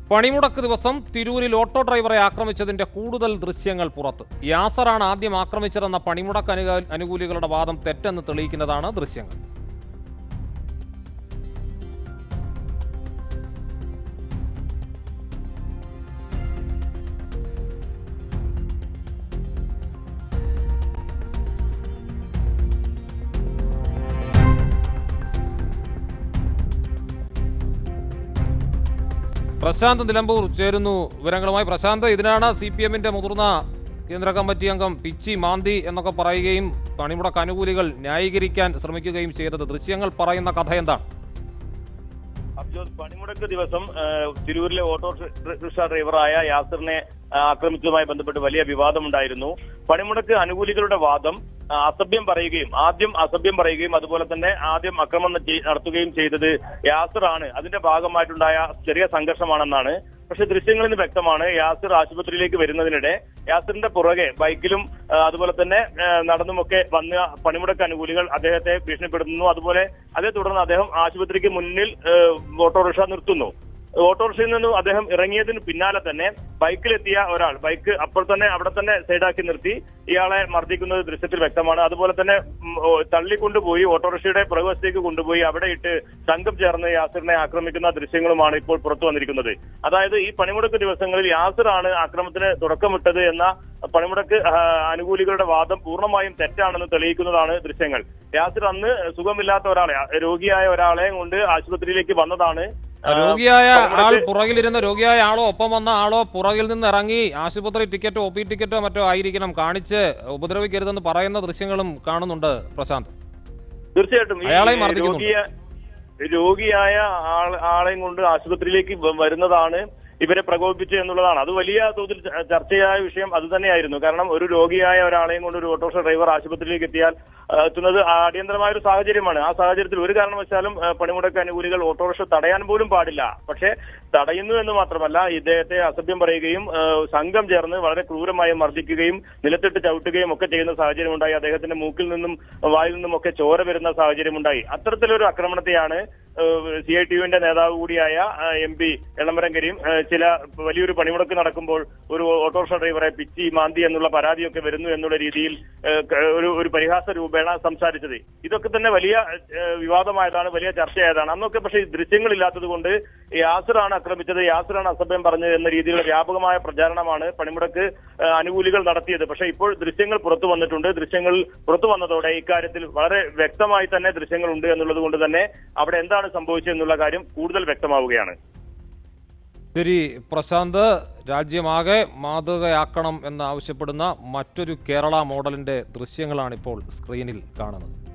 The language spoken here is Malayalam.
പണിമുടക്ക് ദിവസം തിരൂരിൽ ഓട്ടോ ഡ്രൈവറെ ആക്രമിച്ചതിന്റെ കൂടുതൽ ദൃശ്യങ്ങൾ പുറത്ത് യാസറാണ് ആദ്യം ആക്രമിച്ചതെന്ന പണിമുടക്ക് അനുക- അനുകൂലികളുടെ വാദം തെറ്റെന്ന് തെളിയിക്കുന്നതാണ് ദൃശ്യങ്ങൾ പ്രശാന്ത് നിലമ്പൂർ ചേരുന്നു വിവരങ്ങളുമായി പ്രശാന്ത് ഇതിനാണ് സി പി എമ്മിന്റെ മുതിർന്ന കേന്ദ്ര കമ്മിറ്റി അംഗം പിച്ചി മാന്തി എന്നൊക്കെ പറയുകയും പണിമുടക്ക് അനുകൂലികൾ ന്യായീകരിക്കാൻ ശ്രമിക്കുകയും ചെയ്തത് ദൃശ്യങ്ങൾ പറയുന്ന കഥ എന്താണ് അബ്ജോദ് പണിമുടക്ക് ദിവസം ആ, തിരൂരിലെ ഓട്ടോറിക്ഷ ഡ്രൈവറായ യാസറിനെ ആ, ആക്രമിച്ചതുമായി ബന്ധപ്പെട്ട് വലിയ വിവാദമുണ്ടായിരുന്നു പണിമുടക്ക് അനുകൂലികളുടെ വാദം ആ, അസഭ്യം പറയുകയും ആദ്യം അസഭ്യം പറയുകയും അതുപോലെ തന്നെ ആദ്യം ആക്രമണം ചെയ്- നടത്തുകയും ചെയ്തത് യാസറാണ് അതിന്റെ ഭാഗമായിട്ടുണ്ടായ ചെറിയ സംഘർഷമാണെന്നാണ് പക്ഷെ ദൃശ്യങ്ങളിൽ നിന്ന് വ്യക്തമാണ് യാസിർ ആശുപത്രിയിലേക്ക് വരുന്നതിനിടെ യാസിറിന്റെ പുറകെ ബൈക്കിലും ആ, അതുപോലെ തന്നെ ആ, നടന്നുമൊക്കെ വന്ന പണിമുടക്ക് അനുകൂലികൾ അദ്ദേഹത്തെ ഭീഷണിപ്പെടുത്തുന്നു അതുപോലെ അതേ തുടർന്ന് അദ്ദേഹം ആശുപത്രിക്ക് മുന്നിൽ ആ, ഓട്ടോറിക്ഷ നിർത്തുന്നു ഓട്ടോറിക്ഷയിൽ നിന്നും അദ്ദേഹം ഇറങ്ങിയതിന് പിന്നാലെ തന്നെ ബൈക്കിലെത്തിയ ഒരാൾ ബൈക്ക് അപ്പോൾ തന്നെ അവിടെ തന്നെ സൈഡാക്കി നിർത്തി ഇയാളെ മർദ്ദിക്കുന്നത് ദൃശ്യത്തിൽ വ്യക്തമാണ് അതുപോലെ തന്നെ ഉം, ഓ, തള്ളിക്കൊണ്ടുപോയി ഓട്ടോറിക്ഷയുടെ പുറകുവശത്തേക്ക് കൊണ്ടുപോയി അവിടെ ഇട്ട് സംഘം ചേർന്ന് യാസിറിനെ ആക്രമിക്കുന്ന ദൃശ്യങ്ങളുമാണ് ഇപ്പോൾ പുറത്തു വന്നിരിക്കുന്നത് അതായത് ഈ പണിമുടക്ക് ദിവസങ്ങളിൽ യാസിറാണ് ആക്രമണത്തിന് തുടക്കമിട്ടത് എന്ന പണിമുടക്ക് ആ, അനുകൂലികളുടെ വാദം പൂർണ്ണമായും തെറ്റാണെന്ന് തെളിയിക്കുന്നതാണ് ദൃശ്യങ്ങൾ യാസിർ അന്ന് സുഖമില്ലാത്ത ഒരാളെ രോഗിയായ ഒരാളെ കൊണ്ട് ആശുപത്രിയിലേക്ക് വന്നതാണ് ആ, രോഗിയായ ആൾ പണിമുടക്ക് പുറകിലിരുന്ന രോഗിയായ ആളോ ഒപ്പം വന്ന ആളോ പുറകിൽ നിന്ന് ഇറങ്ങി ആശുപത്രി ടിക്കറ്റോ ഒ പി ടിക്കറ്റോ മറ്റോ ആയിരിക്കണം കാണിച്ച് ഉപദ്രവിക്കരുതെന്ന് പറയുന്ന ദൃശ്യങ്ങളും കാണുന്നുണ്ട് പ്രശാന്ത് തീർച്ചയായിട്ടും ഈ അയാളെയും മർദ്ദിക്കുന്നുണ്ട്. രോഗിയ രോഗിയായ ആൾ ആളെയും കൊണ്ട് ആശുപത്രിയിലേക്ക് വ- വരുന്നതാണ് ഇവരെ പ്രകോപിപ്പിച്ചു എന്നുള്ളതാണ് അത് വലിയ തോതിൽ ച- ചർച്ചയായ വിഷയം അത് തന്നെയായിരുന്നു കാരണം ഒരു രോഗിയായ ഒരാളെയും കൊണ്ട് ഒരു ഓട്ടോറിക്ഷ ഡ്രൈവർ ആശുപത്രിയിലേക്ക് എത്തിയാൽ ആ, എത്തുന്നത് അടിയന്തരമായ ഒരു സാഹചര്യമാണ് ആ സാഹചര്യത്തിൽ ഒരു കാരണവശാലും ആ, പണിമുടക്ക് അനുകൂലികൾ ഓട്ടോറിക്ഷ തടയാൻ പോലും പാടില്ല പക്ഷേ തടയുന്നു എന്ന് മാത്രമല്ല ഇദ്ദേഹത്തെ അസഭ്യം പറയുകയും ആ, സംഘം ചേർന്ന് വളരെ ക്രൂരമായി മർദ്ദിക്കുകയും നിലത്തിട്ട് ചവിട്ടുകയും ഒക്കെ ചെയ്യുന്ന സാഹചര്യം ഉണ്ടായി അദ്ദേഹത്തിന്റെ മൂക്കിൽ നിന്നും വായിൽ നിന്നും ഒക്കെ ചോര വരുന്ന സാഹചര്യം ഉണ്ടായി അത്തരത്തിലൊരു ആക്രമണത്തെയാണ് സി ഐ ടി യുവിന്റെ നേതാവ് കൂടിയായ എം പി എളമരം കരീം ആ, ചില വലിയൊരു പണിമുടക്ക് നടക്കുമ്പോൾ ഒരു ഓട്ടോറിക്ഷ ഡ്രൈവറെ പിച്ചി മാന്തി എന്നുള്ള പരാതിയൊക്കെ വരുന്നു എന്നുള്ള രീതിയിൽ ആ, ക- ഒരു ഒരു പരിഹാസ രൂപേണ സംസാരിച്ചത് ഇതൊക്കെ തന്നെ വലിയ ആ, വിവാദമായതാണ് വലിയ ചർച്ചയായതാണ് അന്നൊക്കെ പക്ഷേ ഈ ദൃശ്യങ്ങളില്ലാത്തത് കൊണ്ട് യാസറാണ് ആക്രമിച്ചത് യാസറാണ് അസഭ്യം പറഞ്ഞത് എന്ന രീതിയിലുള്ള വ്യാപകമായ പ്രചാരണമാണ് പണിമുടക്ക് ആ, അനുകൂലികൾ നടത്തിയത് പക്ഷേ ഇപ്പോൾ ദൃശ്യങ്ങൾ പുറത്തു വന്നിട്ടുണ്ട് ദൃശ്യങ്ങൾ പുറത്തു വന്നതോടെ ഇക്കാര്യത്തിൽ വളരെ വ്യക്തമായി തന്നെ ദൃശ്യങ്ങളുണ്ട് എന്നുള്ളത് കൊണ്ട് തന്നെ അവിടെ എന്താണ് സംഭവിച്ചതെന്നുള്ള കാര്യം കൂടുതൽ വ്യക്തമാവുകയാണ് ശരി പ്രശാന്ത് രാജ്യമാകെ മാതൃകയാക്കണം എന്ന് ആവശ്യപ്പെടുന്ന മറ്റൊരു കേരള മോഡലിന്റെ ദൃശ്യങ്ങളാണ് ഇപ്പോൾ സ്ക്രീനിൽ കാണുന്നത്